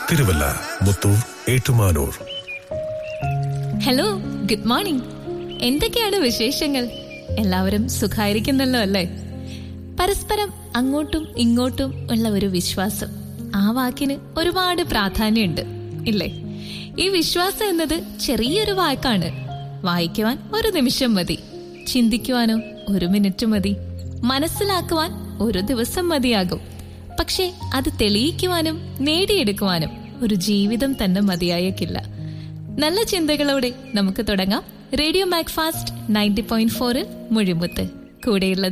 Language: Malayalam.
Thiruvalla Muthoor Ettumanoor hello good morning എന്തൊക്കെയാണ് വിശേഷങ്ങൾ എല്ലാവരും സുഖായിരിക്കുന്നല്ലോ അല്ലേ പരസ്പരം അങ്ങോട്ടും ഇങ്ങോട്ടും ഉള്ള ഒരു വിശ്വാസം ആ വാക്കിന് ഒരുപാട് പ്രാധാന്യമുണ്ട് ഇല്ലേ ഈ വിശ്വാസം എന്നത് ചെറിയൊരു വാക്കാണ് വായിക്കുവാൻ ഒരു നിമിഷം മതി ചിന്തിക്കുവാനോ ഒരു മിനിറ്റ് മതി മനസ്സിലാക്കുവാൻ ഒരു ദിവസം മതിയാകും പക്ഷേ അത് തെളിയിക്കുവാനും നേടിയെടുക്കുവാനും ഒരു ജീവിതം തന്നെ മതിയായേക്കില്ല നല്ല ചിന്തകളോടെ നമുക്ക് തുടങ്ങാം റേഡിയോ മാക്ഫാസ്റ്റ് നയൻറ്റി പോയിന്റ് ഫോറിൽ മുഴിമുത്ത് കൂടെയുള്ള